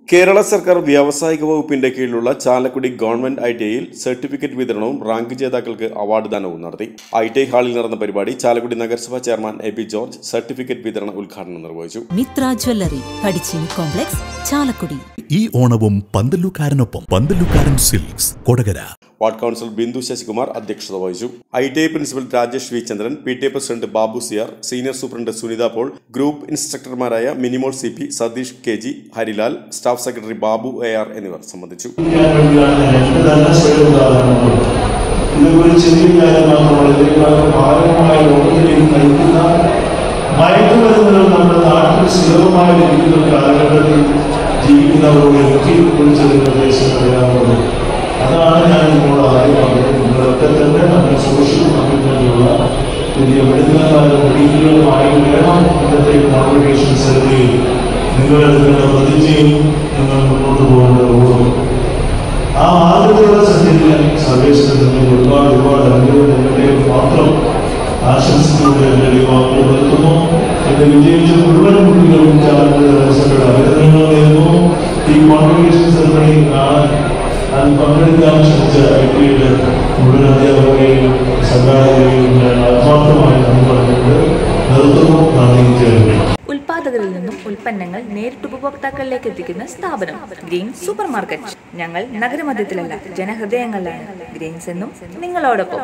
കേരള സർക്കാർ വ്യാവസായിക വകുപ്പിന്റെ കീഴിലുള്ള ചാലക്കുടി ഗവൺമെന്റ് ഐ ടി ഐയിൽ സർട്ടിഫിക്കറ്റ് വിതരണവും റാങ്ക് ജേതാക്കൾക്ക് അവാർഡ് ദാനവും നടത്തി ഐ ടി ഐ ഹാളിൽ നടന്ന പരിപാടി ചാലക്കുടി നഗരസഭാ chairman A P George certificate വിതരണ ഉദ്ഘാടനം നിർവഹിച്ചു മിത്ര ജ്വല്ലറി പടിച്ചിനി കോംപ്ലക്സ് ചാലക്കുടി ഈ ഓണവും പന്തലുകാരനൊപ്പം പന്തലുകാരൻ silks Kodakara ward councillor Bindu Sasikumar അധ്യക്ഷത വഹിച്ചു I T I principal Rajesh V Chandran P T A president Babu സിയാർ senior superintendent Sunitha Paul group ഇൻസ്ട്രക്ടർമാരായ Minimol C P Satheesh K G Harilal staff secretary Babu A R എന്നിവർ സംബന്ധിച്ചു ചിന്തിക്കാൻ വേണ്ടിയാണ് എൻ്റെ തന്നെ സ്വയം ഉദാഹരണങ്ങൾ ഇതൊരു ചെറിയ കാര്യം മാത്രമല്ല ഇതിനേക്കാളും ഭാരമായ ലോകത്തിലേക്ക് നയിക്കുന്ന മയക്കുമരുന്നുകൾ നമ്മുടെ നാട്ടിൽ സുലഭമായി ലഭിക്കുന്ന ഒരു കാലഘട്ടത്തിൽ ജീവിക്കുന്നവരോട് എനിക്ക് കുറിച്ചൊരു നിർദ്ദേശം പറയാനുള്ളത് അതാണ് ഞാൻ നിങ്ങളോട് ആദ്യം പറഞ്ഞത് നിങ്ങളൊക്കെ തന്നെ നമ്മുടെ സോഷ്യൽ കമ്മിറ്റ്മെന്റുള്ള വലിയ മെഡിക്കൽമാരും മെഡിക്കലുകളുമായി വേണം ഇന്നത്തെ കോൺവെക്കേഷൻ സെറിമണിയിൽ നിങ്ങൾ നിങ്ങളുടെ പ്രതിജ്ഞയും നിങ്ങൾ മുന്നോട്ട് പോകേണ്ടതുള്ളൂ ആ മാർഗത്തിലൂടെ സഞ്ചരിക്കാൻ സർവേശ്വരൻ നിങ്ങൾ ഒരുപാട് ഒരുപാട് അനുഗ്രഹം നിങ്ങളുടെ മാത്രം ആശംസകളുടെ എൻ്റെ ഈ വാക്കുകൾ നിർത്തുന്നു എന്റെ വിജയിച്ച മുഴുവൻ കുട്ടികളും ചാനൽ സഭയുടെ അഭിനന്ദനങ്ങൾ നേരുന്നു ഈ കോൺവെക്കേഷൻ സെറിമണി കാണാൻ അത് പങ്കെടുക്കാൻ ശ്രമിച്ച ഐ ടിയുടെ മുഴുവൻ അധ്യാപകരെയും സംഘാടകരെയും ഞാൻ ആത്മാർത്ഥമായി നന്ദി പറഞ്ഞുകൊണ്ട് നിർത്തുന്നു നന്ദി ചേരുന്നു ഉൽപാദകരിൽ നിന്നും ഉൽപ്പന്നങ്ങൾ നേരിട്ട് ഉപഭോക്താക്കളിലേക്ക് എത്തിക്കുന്ന സ്ഥാപനം ഗ്രീൻ സൂപ്പർ മാർക്കറ്റ് ഞങ്ങൾ നഗരമധ്യത്തിലല്ല ജനഹൃദയങ്ങളിലാണ് ഗ്രീൻസ് എന്നും നിങ്ങളോടൊപ്പം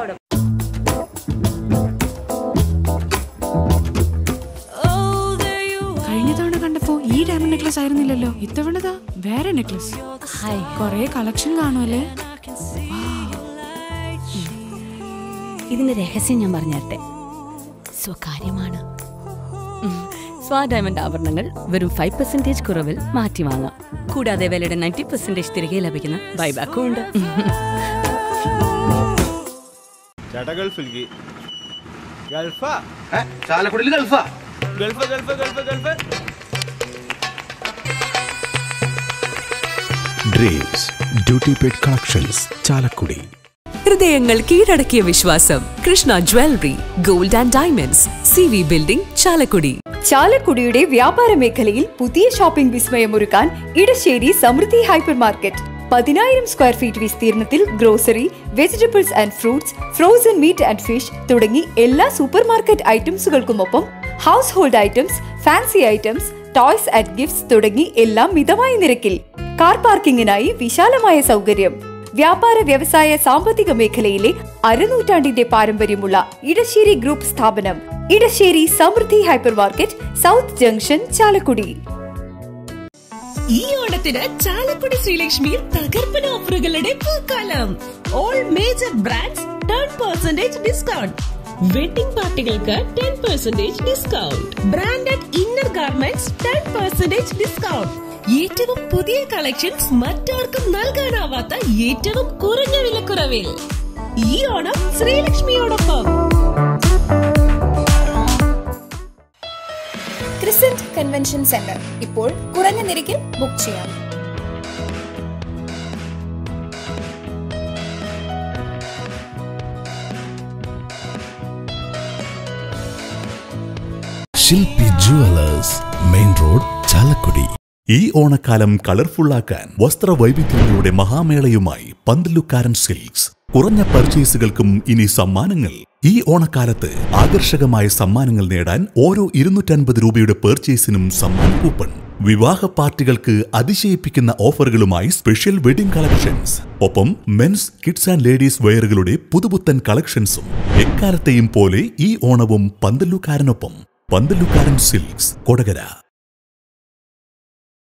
കഴിഞ്ഞ തവണ കണ്ടപ്പോ ഈ ഡയമണ്ട് നെക്ലസ് ആയിരുന്നില്ലല്ലോ ഇത്തവണതാ വേറെ നെക്ലസ് കൊറേ കളക്ഷൻ കാണുമല്ലേ ഇതിന്റെ രഹസ്യം ഞാൻ പറഞ്ഞുതരട്ടെ സ്വകാര്യമാണ് ഉം. സ്വാ ഡയമണ്ട് ആഭരണങ്ങൾ വെറും ഫൈവ് പെർസെന്റേജ് കുറവിൽ മാറ്റി വാങ്ങാം കൂടാതെ വിലയുടെ നയൻറ്റി പെർസെന്റേജ് തിരികെ ലഭിക്കുന്ന ബൈബാക്കും ഉണ്ട് ചേട്ടാ ഗൾഫിലേക്ക് ഗൾഫാ ചാലക്കുടിയിൽ ഗൾഫാ Gulf Gulf Gulf Gulf dreams duty paid collections Chalakudy ഹൃദയങ്ങൾ കീഴടക്കിയ വിശ്വാസം Krishna jewellery gold and diamonds C V building Chalakudy ചാലക്കുടിയുടെ വ്യാപാര മേഖലയിൽ പുതിയ ഷോപ്പിംഗ് വിസ്മയമൊരുക്കാൻ ഇടശ്ശേരി സമൃദ്ധി ഹൈപ്പർ മാർക്കറ്റ് പതിനായിരം സ്ക്വയർ ഫീറ്റ് വിസ്തീർണത്തിൽ grocery vegetables and fruits frozen meat and fish തുടങ്ങി എല്ലാ സൂപ്പർ മാർക്കറ്റ് ഐറ്റംസുകൾക്കുമൊപ്പം household items fancy items toys and gifts തുടങ്ങി എല്ലാം മിതമായ നിരക്കിൽ കാർ പാർക്കിങ്ങിനായി വിശാലമായ സൗകര്യം വ്യാപാര വ്യവസായ സാമ്പത്തിക മേഖലയിലെ അരനൂറ്റാണ്ടിന്റെ പാരമ്പര്യമുള്ള ഇടശ്ശേരി ഗ്രൂപ്പ് സ്ഥാപനം Edassery Samruddhi hypermarket south junction Chalakudy ഈ ഓണത്തിന് ചാലക്കുടി ശ്രീലക്ഷ്മിയിൽ തകർപ്പൻ ഓഫറുകളുടെ പൂക്കാലം all major brands ten percentage discount wedding പാർട്ടികൾക്ക് ten percentage discount branded inner garments ten percentage discount ഏറ്റവും പുതിയ കളക്ഷൻസ് മറ്റാർക്കും നൽകാനാവാത്ത ഏറ്റവും കുറഞ്ഞ വിലക്കുറവിൽ ഈ ഓണം ശ്രീലക്ഷ്മിയോടൊപ്പം ക്രിസന്റ് കൺവെൻഷൻ സെന്റർ ഇപ്പോൾ കുറഞ്ഞ നിരക്കിൽ ബുക്ക് ചെയ്യാം ശില്പി ജുവലേഴ്സ് മെയിൻ റോഡ് ചാലക്കുടി ഈ ഓണക്കാലം കളർഫുള്ളാക്കാൻ വസ്ത്രവൈവിധ്യങ്ങളുടെ മഹാമേളയുമായി പന്തലുക്കാരൻ സിൽക്സ് കുറഞ്ഞ പർച്ചേസുകൾക്കും ഇനി സമ്മാനങ്ങൾ ഈ ഓണക്കാലത്ത് ആകർഷകമായ സമ്മാനങ്ങൾ നേടാൻ ഓരോ ഇരുന്നൂറ്റൻപത് രൂപയുടെ പർച്ചേസിനും സമ്മാന കൂപ്പൺ വിവാഹ പാർട്ടികൾക്ക് അതിശയിപ്പിക്കുന്ന ഓഫറുകളുമായി സ്പെഷ്യൽ വെഡിംഗ് കളക്ഷൻസ് ഒപ്പം മെൻസ് കിഡ്സ് ആൻഡ് ലേഡീസ് വെയറുകളുടെ പുതുപുത്തൻ കളക്ഷൻസും എക്കാലത്തെയും പോലെ ഈ ഓണവും പന്തലുകാരനൊപ്പം പന്തലുകാരൻ സിൽക്സ് കൊടകര